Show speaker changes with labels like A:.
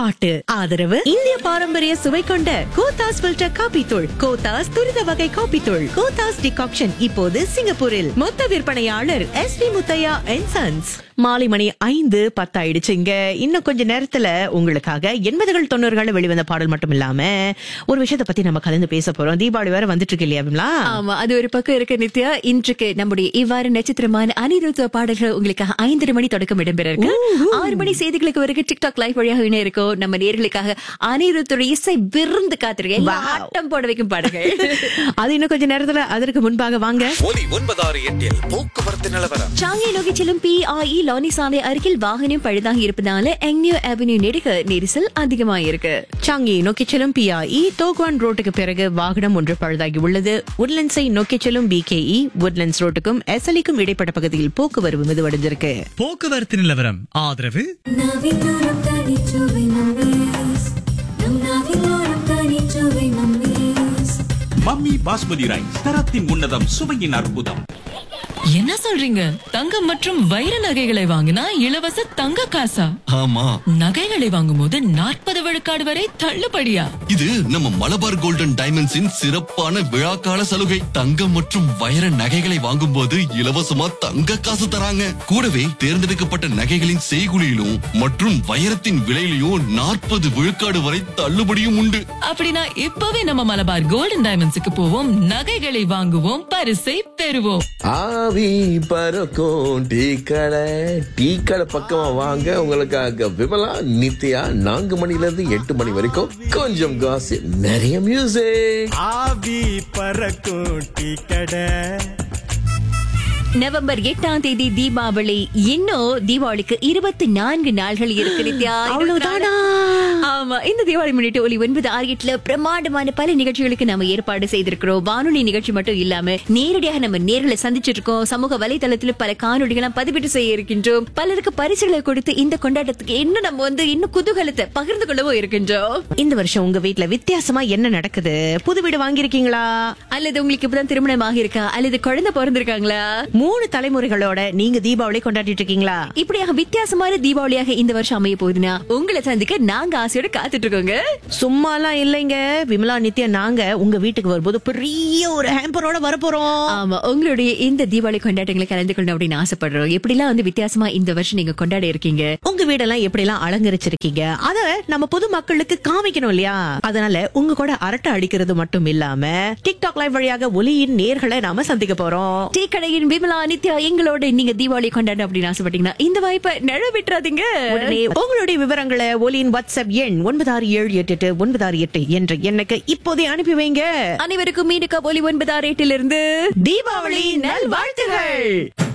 A: பாட்டு ஆதரவு இந்திய பாரம்பரிய சுவை கொண்ட கோத்தாஸ் ஃபில்டர் காபி தூள் கோத்தாஸ் துரித வகை காபி தூள் கோத்தாஸ் டிகாக்ஷன் இப்போது சிங்கப்பூரில் மொத்த விற்பனையாளர் S P Muthiah and sons மாலை மணி ஐந்து பத்தாயிடுச்சுங்க இன்னும் கொஞ்ச நேரத்துல உங்களுக்காக எண்பதுகள் தொண்ணூறுகள் வெளிவந்த பாடல் மட்டும் இல்லாம ஒரு விஷயத்தை பத்தி நம்ம கலந்து பேச போறோம் தீபாவளி வேற வந்துட்டு இருக்கு இல்லையா விமலா
B: ஆமா அது ஒரு பக்கம் இருக்க நித்யா இன்றைக்கு நம்முடைய இவ்வாறு நட்சத்திரமான அனிருத்த பாடல்கள் உங்களுக்காக ஐந்தரை மணி தொடக்கம் இடம்பெற இருக்கு ஆறு மணி செய்திகளுக்கு வரைக்கும் டிக்டாக் லைவ் வழியாக இணைய இருக்கும் நம்ம நேர்களுக்காக அனிருத்தோட இசை விருந்து காத்திருக்கேன்
A: Wow.
B: ஆட்டம் போட வைக்கும் பாடல்கள்
A: அது இன்னும் கொஞ்ச நேரத்துல அதற்கு முன்பாக வாங்க
C: ஒலி ஒன்பதாறு எட்டில் போக்குவரத்து நிலவரம்
B: சாங்கை நோக்கி செல்லும் பிஐஇ லானி சாலை அருகில் வாகனம் பழுதாகி இருப்பதால எங்னியோ அவென்யூ நெடுக நெரிசல் அதிகமாயிருக்கு
A: சாங்கி நோக்கி செல்லும் பிஐஇ தோக்வான் ரோட்டுக்கு பிறகு வாகனம் ஒன்று பழுதாகி உள்ளது உட்லண்ட்ஸை நோக்கி செல்லும் பிகேஇ உட்லண்ட்ஸ் ரோட்டுக்கும் எஸ்எலிக்கும் இடைப்பட்ட பகுதியில் போக்குவரவு மிதுவடைஞ்சிருக்கு
D: போக்குவரத்து நிலவரம் ஆதரவு
E: நாவிலோரம் தனிச்சுவை நம்மீஸ் நம் நாவிலோரம் தனிச்சுவை நம்மீஸ்
F: மம்மி பாஸ்மதி ரைஸ் தரத்தின் உன்னதம் சுவையின் அற்புதம்
G: என்ன சொல்றீங்க தங்கம் மற்றும் வைர நகைகளை வாங்கினா இலவச தங்க காசா
H: ஆமா
G: நகைகளை வாங்கும்போது நாற்பது விழுக்காடு வரை தள்ளுபடியா
H: இது நம்ம மலபார் கோல்டன் டைமண்ட்ஸின் சிறப்பான விழாக்கால சலுகை தங்கம் மற்றும் வைர நகைகளை வாங்கும்போது இலவசமா தங்க காசு தராங்க கூடவே தேர்ந்தெடுக்கப்பட்ட நகைகளின் செய்குலியிலும் மற்றும் வைரத்தின் விலையிலும் நாற்பது விழுக்காடு வரை தள்ளுபடியும் உண்டு
G: அப்படின்னா இப்பவே நம்ம மலபார் கோல்டன் டைமண்ட்ஸுக்கு போவோம் நகைகளை வாங்குவோம் பரிசை பெறுவோம்
I: ஆவி பறக்கும் டீ கடை டீ கடை பக்கமா வாங்க உங்களுக்காக விமலா நித்யா நான்கு மணில இருந்து எட்டு மணி வரைக்கும் கொஞ்சம் காசு நிறைய மியூசிக்
J: ஆவி பறக்கும் டீ கடை
B: நவம்பர் எட்டாம் தேதி தீபாவளி இன்னும் தீபாவளிக்கு இருபத்தி நான்கு நாள்கள் இருக்கு நித்யா
A: அவ்வளவுதானா?
B: ஆமா இந்த தீபாவளி முன்னிட்டு ஒலி ஒன்பது ஆறு எட்டுல பிரம்மாண்டமான பல நிகழ்ச்சிகளுக்கு நம்ம ஏற்பாடு செய்திருக்கிறோம் வானொலி நிகழ்ச்சி மட்டும் இல்லாம நேரடியாக நம்ம நேர்களை சந்திச்சிட்டு இருக்கோம் சமூக வலைதளத்துல பல காணொலிகளை பதிவிட்டு செய்ய இருக்கின்றோம் பலருக்கு பரிசுகளை கொடுத்து இந்த கொண்டாட்டத்துக்கு இன்னும் நம்ம வந்து இன்னும் குதூகலத்தை பகிர்ந்து கொள்ளவும் இருக்கின்றோம்
A: இந்த வருஷம் உங்க வீட்ல வித்தியாசமா என்ன நடக்குது புது வீடு வாங்கியிருக்கீங்களா
B: அல்லது உங்களுக்கு இப்பதான் திருமணமாக இருக்கா அல்லது குழந்தை பிறந்திருக்காங்களா
A: மூணு தலைமுறைகளோட நீங்க தீபாவளி கொண்டாடிட்டு இருக்கீங்களா
B: இப்படியாக வித்தியாசமான தீபாவளியாக இந்த வருஷம் அமைய போகுதுன்னா உங்களை சந்திக்க நாங்க ஆசையோட காத்துட்டு இருக்கோங்க
A: சும்மாலாம் இல்லைங்க விமலா நித்யா நாங்க உங்க வீட்டுக்கு வரும்போது பெரிய ஒரு ஹேம்பரோட வரப்போறோம்
B: ஆமா உங்களுடைய இந்த தீபாவளி கொண்டாட்டங்களை கலந்து கொள்ளணும் அப்படின்னு ஆசைப்படுறோம் எப்படிலாம் வந்து வித்தியாசமா இந்த வருஷம் நீங்க கொண்டாட இருக்கீங்க
A: உங்க வீடெல்லாம் எப்படி எல்லாம் அலங்கரிச்சிருக்கீங்க அத நம்ம பொது மக்களுக்கு காமிக்கணும் இல்லையா அதனால உங்க கூட அரட்டை அடிக்கிறது மட்டும் இல்லாம டிக்டாக் லைவ் வழியாக ஒலியின் நேர்களை நாம சந்திக்க போறோம்
B: டீ கடையின் விமலா நித்யா எங்களோட நீங்க தீபாவளி கொண்டாட அப்படின்னு ஆசைப்பட்டீங்கன்னா இந்த வாய்ப்பை நழ விட்டுறாதீங்க
A: உடனே உங்களுடைய விவரங்களை ஒலியின் வாட்ஸ்அப் எண் ஒன்பது ஆறு ஏழு எட்டு எட்டு ஒன்பது ஆறு எட்டு என்ற எண்ணுக்கு இப்போதே அனுப்பி வைங்க
B: அனைவருக்கும் மீனுக்கா ஒலி ஒன்பதாம் ரேட்டிலிருந்து
A: தீபாவளி நல்வாழ்த்துகள்